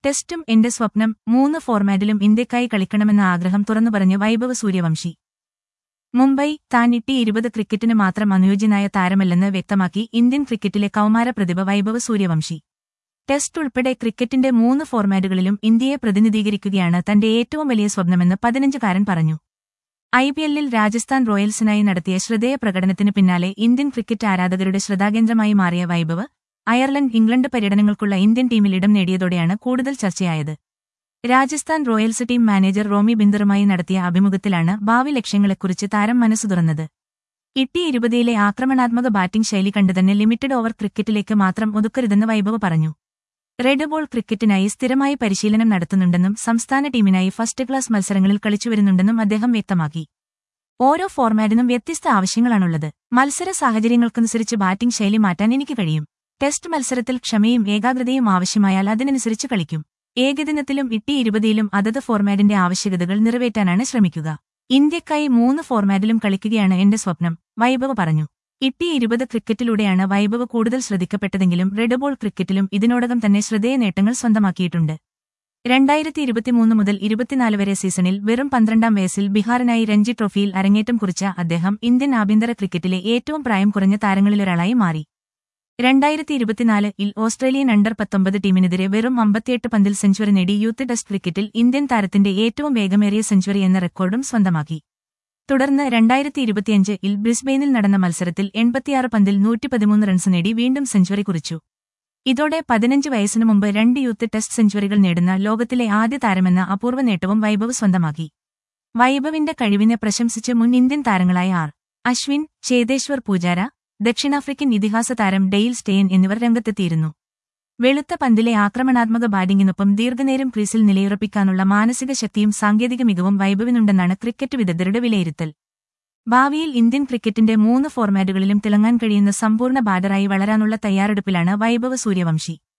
ടെസ്റ്റും എന്റെ സ്വപ്നം മൂന്ന് ഫോർമാറ്റിലും ഇന്ത്യക്കായി കളിക്കണമെന്ന ആഗ്രഹം തുറന്നു പറഞ്ഞ് വൈഭവ് സൂര്യവംശി മുംബൈ താൻ ഇട്ടി ഇരുപത് ക്രിക്കറ്റിന് മാത്രം അനുയോജ്യനായ താരമല്ലെന്ന് വ്യക്തമാക്കി ഇന്ത്യൻ ക്രിക്കറ്റിലെ കൗമാര പ്രതിഭ വൈഭവ് സൂര്യവംശി ടെസ്റ്റ് ഉൾപ്പെടെ ക്രിക്കറ്റിന്റെ മൂന്ന് ഫോർമാറ്റുകളിലും ഇന്ത്യയെ പ്രതിനിധീകരിക്കുകയാണ് തന്റെ ഏറ്റവും വലിയ സ്വപ്നമെന്ന് പതിനഞ്ചുകാരൻ പറഞ്ഞു ഐപിഎല്ലിൽ രാജസ്ഥാൻ റോയൽസിനായി നടത്തിയ ശ്രദ്ധേയ പ്രകടനത്തിന് പിന്നാലെ ഇന്ത്യൻ ക്രിക്കറ്റ് ആരാധകരുടെ ശ്രദ്ധാകേന്ദ്രമായി മാറിയ വൈഭവ് അയർലൻഡ് ഇംഗ്ലണ്ട് പര്യടനങ്ങൾക്കുള്ള ഇന്ത്യൻ ടീമിൽ ഇടം നേടിയതോടെയാണ് കൂടുതൽ ചർച്ചയായത് Rajasthan Royals team manager Romi ബിന്ദറുമായി നടത്തിയ അഭിമുഖത്തിലാണ് ഭാവി ലക്ഷ്യങ്ങളെക്കുറിച്ച് താരം മനസ്സു തുറന്നത് ഇട്ടി ഇരുപതിയിലെ ആക്രമണാത്മക ബാറ്റിംഗ് ശൈലി കണ്ടുതന്നെ ലിമിറ്റഡ് ഓവർ ക്രിക്കറ്റിലേക്ക് മാത്രം ഒതുക്കരുതെന്ന് വൈഭവ് പറഞ്ഞു റെഡ് ബോൾ ക്രിക്കറ്റിനായി സ്ഥിരമായി പരിശീലനം നടത്തുന്നുണ്ടെന്നും സംസ്ഥാന ടീമിനായി ഫസ്റ്റ് ക്ലാസ് മത്സരങ്ങളിൽ കളിച്ചുവരുന്നുണ്ടെന്നും അദ്ദേഹം വ്യക്തമാക്കി ഓരോ ഫോർമാറ്റിനും വ്യത്യസ്ത ആവശ്യങ്ങളാണുള്ളത് മത്സര സാഹചര്യങ്ങൾക്കനുസരിച്ച് ബാറ്റിംഗ് ശൈലി മാറ്റാൻ എനിക്ക് കഴിയും ടെസ്റ്റ് മത്സരത്തിൽ ക്ഷമയും ഏകാഗ്രതയും ആവശ്യമായാൽ അതിനനുസരിച്ച് കളിക്കും ഏകദിനത്തിലും ഇട്ടി ഇരുപതിയിലും അതത് ഫോർമാറ്റിന്റെ ആവശ്യകതകൾ നിറവേറ്റാനാണ് ശ്രമിക്കുക ഇന്ത്യക്കായി മൂന്ന് ഫോർമാറ്റിലും കളിക്കുകയാണ് എന്റെ സ്വപ്നം വൈഭവ് പറഞ്ഞു ഇട്ടി ഇരുപത് ക്രിക്കറ്റിലൂടെയാണ് വൈഭവ് കൂടുതൽ ശ്രദ്ധിക്കപ്പെട്ടതെങ്കിലും റെഡ് ബോൾ ക്രിക്കറ്റിലും ഇതിനോടകം തന്നെ ശ്രദ്ധേയ നേട്ടങ്ങൾ സ്വന്തമാക്കിയിട്ടുണ്ട് രണ്ടായിരത്തി ഇരുപത്തിമൂന്ന് മുതൽ ഇരുപത്തിനാല് വരെ സീസണിൽ വെറും പന്ത്രണ്ടാം വയസ്സിൽ ബീഹാറിനായി രഞ്ജി ട്രോഫിയിൽ അരങ്ങേറ്റം കുറിച്ച അദ്ദേഹം ഇന്ത്യൻ ആഭ്യന്തര ക്രിക്കറ്റിലെ ഏറ്റവും പ്രായം കുറഞ്ഞ താരങ്ങളിലൊരാളായി മാറി രണ്ടായിരത്തി ഇരുപത്തിനാല് ഇൽ ഓസ്ട്രേലിയൻ അണ്ടർ പത്തൊമ്പത് ടീമിനെതിരെ വെറും അമ്പത്തിയെട്ട് പന്തിൽ സെഞ്ചുറി നേടി യൂത്ത് ടെസ്റ്റ് ക്രിക്കറ്റിൽ ഇന്ത്യൻ താരത്തിന്റെ ഏറ്റവും വേഗമേറിയ സെഞ്ചുറി എന്ന റെക്കോർഡും സ്വന്തമാക്കി തുടർന്ന് രണ്ടായിരത്തി ഇരുപത്തിയഞ്ച് ഇൽ ബ്രിസ്ബെയിനിൽ നടന്ന മത്സരത്തിൽ എൺപത്തിയാറ് പന്തിൽ നൂറ്റിപ്പതിമൂന്ന് റൺസ് നേടി വീണ്ടും സെഞ്ചുറി കുറിച്ചു ഇതോടെ പതിനഞ്ച് വയസ്സിനു മുമ്പ് രണ്ട് യൂത്ത് ടെസ്റ്റ് സെഞ്ചുറികൾ നേടുന്ന ലോകത്തിലെ ആദ്യ താരമെന്ന അപൂർവ നേട്ടവും വൈഭവ് സ്വന്തമാക്കി വൈഭവിന്റെ കഴിവിനെ പ്രശംസിച്ച് മുൻ ഇന്ത്യൻ താരങ്ങളായ ആർ അശ്വിൻ ചേതേശ്വർ പൂജാര ദക്ഷിണാഫ്രിക്കൻ ഇതിഹാസ താരം ഡെയിൽ സ്റ്റെയിൻ എന്നിവർ രംഗത്തെത്തിയിരുന്നു വെളുത്ത പന്തിലെ ആക്രമണാത്മക ബാറ്റിംഗിനൊപ്പം ദീർഘനേരം ക്രീസിൽ നിലയുറപ്പിക്കാനുള്ള മാനസിക ശക്തിയും സാങ്കേതിക മികവും വൈഭവിനുണ്ടെന്നാണ് ക്രിക്കറ്റ് വിദഗ്ധരുടെ വിലയിരുത്തൽ ഭാവിയിൽ ഇന്ത്യൻ ക്രിക്കറ്റിന്റെ മൂന്ന് ഫോർമാറ്റുകളിലും തിളങ്ങാൻ കഴിയുന്ന സമ്പൂർണ്ണ ബാറ്ററായി വളരാനുള്ള തയ്യാറെടുപ്പിലാണ് വൈഭവ് സൂര്യവംശി